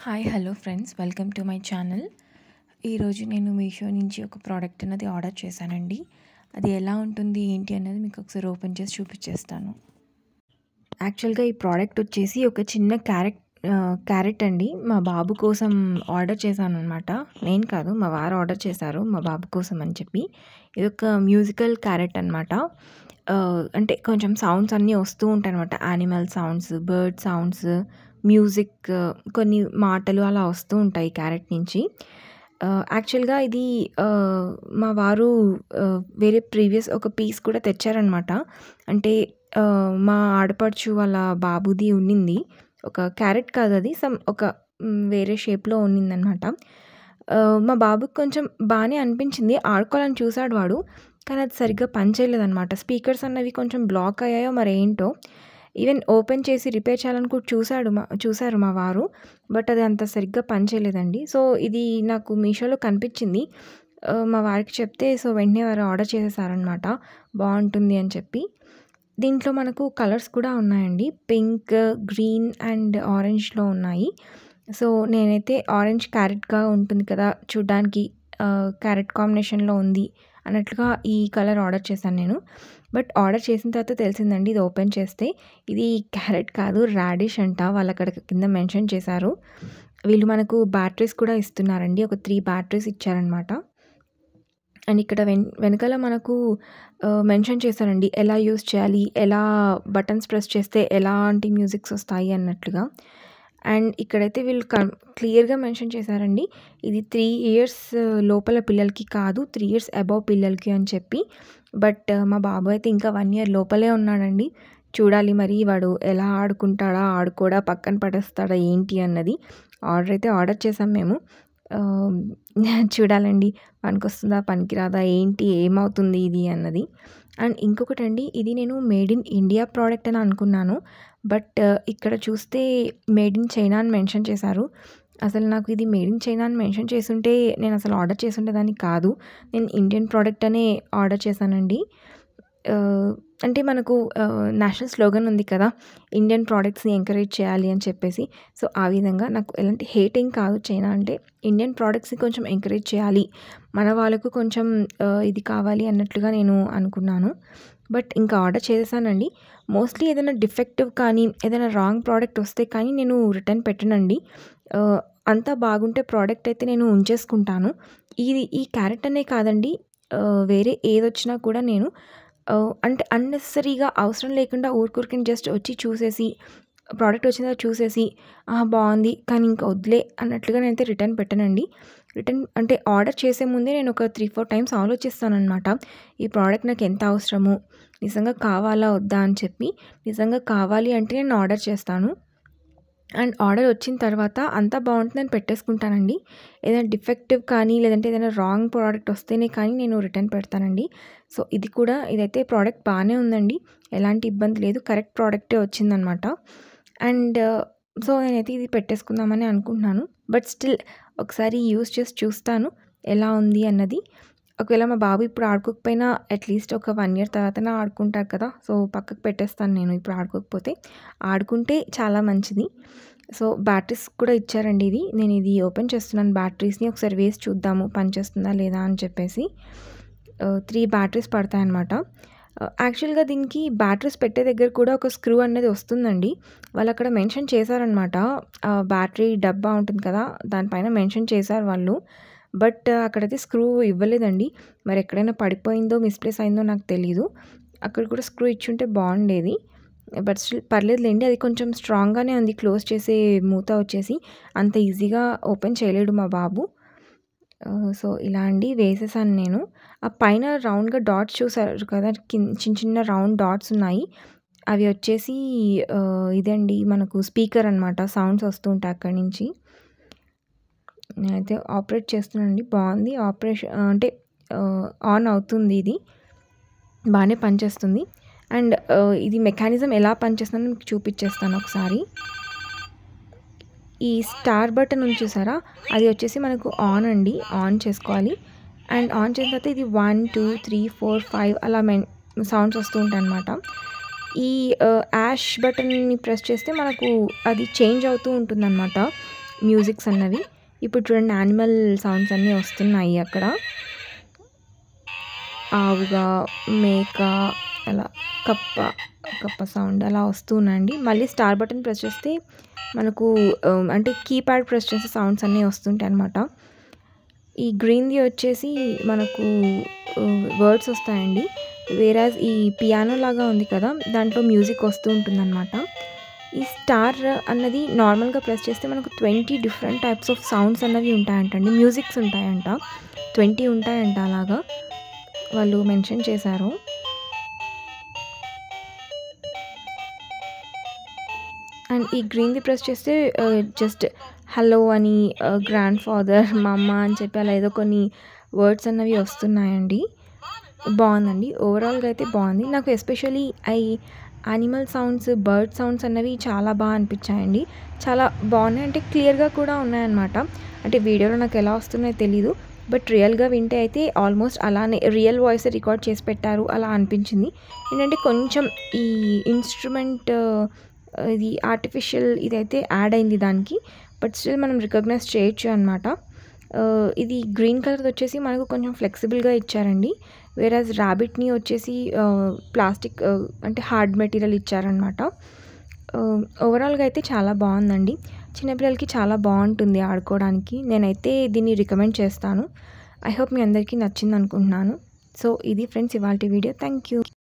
hi hello friends welcome to my channel ఈరోజు నేను మీషో నుంచి ఒక ప్రోడక్ట్ అనేది ఆర్డర్ చేశానండి అది ఎలా ఉంటుంది ఏంటి అనేది మీకు ఒకసారి ఓపెన్ చేసి చూపించేస్తాను యాక్చువల్గా ఈ ప్రోడక్ట్ వచ్చేసి ఒక చిన్న క్యారెట్ క్యారెట్ అండి మా బాబు కోసం ఆర్డర్ చేశాను అనమాట నేను కాదు మా వారు ఆర్డర్ చేశారు మా బాబు కోసం అని చెప్పి ఇది ఒక మ్యూజికల్ క్యారెట్ అనమాట అంటే కొంచెం సౌండ్స్ అన్నీ వస్తూ ఉంటాయి అనమాట animal sounds bird sounds music కొన్ని మాటలు అలా వస్తూ ఉంటాయి క్యారెట్ నుంచి యాక్చువల్గా ఇది మా వారు వేరే ప్రీవియస్ ఒక పీస్ కూడా తెచ్చారనమాట అంటే మా ఆడపడుచు వాళ్ళ బాబుది ఉన్నింది ఒక క్యారెట్ కాదు అది సమ్ ఒక వేరే షేప్లో ఉన్నిందనమాట మా బాబుకి కొంచెం బాగానే అనిపించింది ఆడుకోవాలని చూసాడు వాడు కానీ అది సరిగ్గా పనిచేయలేదన్నమాట స్పీకర్స్ అన్నవి కొంచెం బ్లాక్ అయ్యాయో మరి ఏంటో ఈవెన్ ఓపెన్ చేసి రిపేర్ చేయాలని కూడా చూశాడు మా చూశారు మా వారు బట్ అది అంత సరిగ్గా పనిచేయలేదండి సో ఇది నాకు మీషోలో కనిపించింది మా వారికి చెప్తే సో వెంటనే వారు ఆర్డర్ చేసేసారనమాట బాగుంటుంది అని చెప్పి దీంట్లో మనకు కలర్స్ కూడా ఉన్నాయండి పింక్ గ్రీన్ అండ్ ఆరెంజ్లో ఉన్నాయి సో నేనైతే ఆరెంజ్ క్యారెట్గా ఉంటుంది కదా చూడ్డానికి క్యారెట్ కాంబినేషన్లో ఉంది అన్నట్లుగా ఈ కలర్ ఆర్డర్ చేశాను నేను బట్ ఆర్డర్ చేసిన తర్వాత తెలిసిందండి ఇది ఓపెన్ చేస్తే ఇది క్యారెట్ కాదు రాడిష్ అంట వాళ్ళు అక్కడ కింద మెన్షన్ చేశారు వీళ్ళు మనకు బ్యాటరీస్ కూడా ఇస్తున్నారండి ఒక త్రీ బ్యాటరీస్ ఇచ్చారనమాట అండ్ ఇక్కడ వెన్ వెనకాల మనకు మెన్షన్ చేశారండి ఎలా యూస్ చేయాలి ఎలా బటన్స్ ప్రెస్ చేస్తే ఎలాంటి మ్యూజిక్స్ వస్తాయి అన్నట్లుగా అండ్ ఇక్కడైతే వీళ్ళు క్లియర్గా మెన్షన్ చేశారండి ఇది త్రీ ఇయర్స్ లోపల పిల్లలకి కాదు త్రీ ఇయర్స్ అబౌవ్ పిల్లలకి అని చెప్పి బట్ మా బాబు అయితే ఇంకా వన్ ఇయర్ లోపలే ఉన్నాడండి చూడాలి మరి వాడు ఎలా ఆడుకుంటాడా ఆడుకోడా పక్కన పడేస్తాడా ఏంటి అన్నది ఆర్డర్ అయితే ఆర్డర్ చేసాం మేము చూడాలండి పనికొస్తుందా పనికిరాదా ఏంటి ఏమవుతుంది ఇది అన్నది అండ్ ఇంకొకటి అండి ఇది నేను మేడ్ ఇన్ ఇండియా ప్రోడక్ట్ అని అనుకున్నాను బట్ ఇక్కడ చూస్తే మేడ్ ఇన్ చైనా అని మెన్షన్ చేశారు అసలు నాకు ఇది మేడ్ ఇన్ చైనా అని మెన్షన్ చేసుంటే నేను అసలు ఆర్డర్ చేసుంటే దాన్ని కాదు నేను ఇండియన్ ప్రోడక్ట్ అనే ఆర్డర్ చేశానండి అంటే మనకు నేషనల్ స్లోగన్ ఉంది కదా ఇండియన్ ప్రోడక్ట్స్ని ఎంకరేజ్ చేయాలి అని చెప్పేసి సో ఆ విధంగా నాకు ఎలాంటి హేటింగ్ కాదు చైనా అంటే ఇండియన్ ప్రోడక్ట్స్ని కొంచెం ఎంకరేజ్ చేయాలి మన వాళ్ళకు కొంచెం ఇది కావాలి అన్నట్లుగా నేను అనుకున్నాను బట్ ఇంకా ఆర్డర్ చేసేసానండి మోస్ట్లీ ఏదైనా డిఫెక్టివ్ కానీ ఏదైనా రాంగ్ ప్రోడక్ట్ వస్తే కానీ నేను రిటర్న్ పెట్టనండి అంతా బాగుంటే ప్రోడక్ట్ అయితే నేను ఉంచేసుకుంటాను ఇది ఈ క్యారెట్ అనే కాదండి వేరే ఏదొచ్చినా కూడా నేను అంటే అన్నెసరీగా అవసరం లేకుండా ఊరికూరికి జస్ట్ వచ్చి చూసేసి ప్రోడక్ట్ వచ్చిందా చూసేసి బాగుంది కానీ ఇంకా వద్దులే అన్నట్లుగా నేనైతే రిటర్న్ పెట్టనండి రిటర్న్ అంటే ఆర్డర్ చేసే ముందే నేను ఒక త్రీ ఫోర్ టైమ్స్ ఆలోచిస్తాను అనమాట ఈ ప్రోడక్ట్ నాకు ఎంత అవసరము నిజంగా కావాలా వద్దా అని చెప్పి నిజంగా కావాలి అంటే నేను ఆర్డర్ చేస్తాను అండ్ ఆర్డర్ వచ్చిన తర్వాత అంతా బాగుంటుందని పెట్టేసుకుంటానండి ఏదైనా డిఫెక్టివ్ కానీ లేదంటే ఏదైనా రాంగ్ ప్రోడక్ట్ వస్తేనే కానీ నేను రిటర్న్ పెడతానండి సో ఇది కూడా ఇదైతే ప్రోడక్ట్ బాగానే ఉందండి ఎలాంటి ఇబ్బంది లేదు కరెక్ట్ ప్రోడక్టే వచ్చిందనమాట అండ్ సో నేనైతే ఇది పెట్టేసుకుందామని అనుకుంటున్నాను బట్ స్టిల్ ఒకసారి యూస్ చేసి చూస్తాను ఎలా ఉంది అన్నది ఒకవేళ మా బాబు ఇప్పుడు ఆడుకోకపోయినా అట్లీస్ట్ ఒక వన్ ఇయర్ తర్వాతనే ఆడుకుంటారు కదా సో పక్కకు పెట్టేస్తాను నేను ఇప్పుడు ఆడుకోకపోతే ఆడుకుంటే చాలా మంచిది సో బ్యాటరీస్ కూడా ఇచ్చారండి ఇవి నేను ఇది ఓపెన్ చేస్తున్నాను బ్యాటరీస్ని ఒకసారి వేసి చూద్దాము పనిచేస్తుందా లేదా అని చెప్పేసి త్రీ బ్యాటరీస్ పడతాయన్నమాట యాక్చువల్గా దీనికి బ్యాటరీస్ పెట్టే దగ్గర కూడా ఒక స్క్రూ అనేది వస్తుందండి వాళ్ళు అక్కడ మెన్షన్ చేశారనమాట బ్యాటరీ డబ్బా ఉంటుంది కదా దానిపైన మెన్షన్ చేశారు వాళ్ళు బట్ అక్కడైతే స్క్రూ ఇవ్వలేదండి మరి ఎక్కడైనా పడిపోయిందో మిస్ప్లేస్ అయిందో నాకు తెలీదు అక్కడ కూడా స్క్రూ ఇచ్చుంటే బాగుండేది బట్ స్టిల్ పర్లేదులేండి అది కొంచెం స్ట్రాంగ్గానే ఉంది క్లోజ్ చేసే మూత వచ్చేసి అంత ఈజీగా ఓపెన్ చేయలేడు మా బాబు సో ఇలా అండి వేసేసాను నేను ఆ పైన రౌండ్గా డాట్స్ చూసారు కదా చిన్న చిన్న రౌండ్ డాట్స్ ఉన్నాయి అవి వచ్చేసి ఇదండి మనకు స్పీకర్ అనమాట సౌండ్స్ వస్తూ ఉంటాయి అక్కడి నుంచి నేనైతే ఆపరేట్ చేస్తున్నానండి బాగుంది ఆపరేషన్ అంటే ఆన్ అవుతుంది ఇది బాగానే పనిచేస్తుంది అండ్ ఇది మెకానిజం ఎలా పనిచేస్తుందని మీకు చూపించేస్తాను ఒకసారి ఈ స్టార్ బటన్ ఉంది చూసారా అది వచ్చేసి మనకు ఆన్ అండి ఆన్ చేసుకోవాలి అండ్ ఆన్ చేసిన తర్వాత ఇది one two three four five అలా మెన్ సౌండ్స్ వస్తూ ఉంటాయి అన్నమాట ఈ యాష్ బటన్ని ప్రెస్ చేస్తే మనకు అది చేంజ్ అవుతూ ఉంటుందన్నమాట మ్యూజిక్స్ అన్నవి ఇప్పుడు చూడండి యానిమల్ సౌండ్స్ అన్నీ వస్తున్నాయి అక్కడ ఆవుగా మేక అలా కప్ప కప్ప సౌండ్ అలా వస్తున్నాయండి మళ్ళీ స్టార్ బటన్ ప్రెస్ చేస్తే మనకు ఆ, అంటే కీప్యాడ్ ప్రెస్ చేసే సౌండ్స్ అన్నీ వస్తుంటాయి అన్నమాట ఈ గ్రీన్ది వచ్చేసి మనకు వర్డ్స్ వస్తాయండి వేరాజ్ ఈ పియానో లాగా ఉంది కదా దాంట్లో మ్యూజిక్ వస్తూ ఉంటుందన్నమాట ఈ స్టార్ అన్నది నార్మల్గా ప్రెస్ చేస్తే మనకు twenty different types of sounds అన్నవి ఉంటాయంటండి మ్యూజిక్స్ ఉంటాయంట ట్వంటీ ఉంటాయంట అలాగా వాళ్ళు మెన్షన్ చేశారు అండ్ ఈ గ్రీన్ది ప్రెస్ చేస్తే జస్ట్ హలో అని గ్రాండ్ ఫాదర్ మా అమ్మ అని చెప్పి అలా ఏదో కొన్ని వర్డ్స్ అన్నవి వస్తున్నాయండి బాగుందండి ఓవరాల్గా అయితే బాగుంది నాకు especially I animal sounds bird sounds అన్నవి చాలా బాగా అనిపించాయండి చాలా బాగున్నాయి అంటే క్లియర్గా కూడా ఉన్నాయన్నమాట అంటే వీడియోలో నాకు ఎలా వస్తున్నాయో తెలీదు బట్ రియల్గా వింటే అయితే ఆల్మోస్ట్ అలానే రియల్ వాయిస్ రికార్డ్ చేసి పెట్టారు అలా అనిపించింది ఏంటంటే కొంచెం ఈ ఇన్స్ట్రుమెంట్ ఇది ఆర్టిఫిషియల్ ఇదైతే యాడ్ అయింది దానికి బట్ స్టిల్ మనం రికగ్నైజ్ చేయొచ్చు అనమాట ఇది గ్రీన్ కలర్ వచ్చేసి మనకు కొంచెం ఫ్లెక్సిబుల్గా ఇచ్చారండి వేరాజ్ ర్యాబిట్ని వచ్చేసి ప్లాస్టిక్ అంటే హార్డ్ మెటీరియల్ ఇచ్చారనమాట ఓవరాల్గా అయితే చాలా బాగుందండి చిన్నపిల్లలకి చాలా బాగుంటుంది ఆడుకోవడానికి నేనైతే దీన్ని రికమెండ్ చేస్తాను ఐ హోప్ మీ అందరికీ నచ్చింది అనుకుంటున్నాను సో ఇది ఫ్రెండ్స్ ఇవాళ వీడియో థ్యాంక్ యూ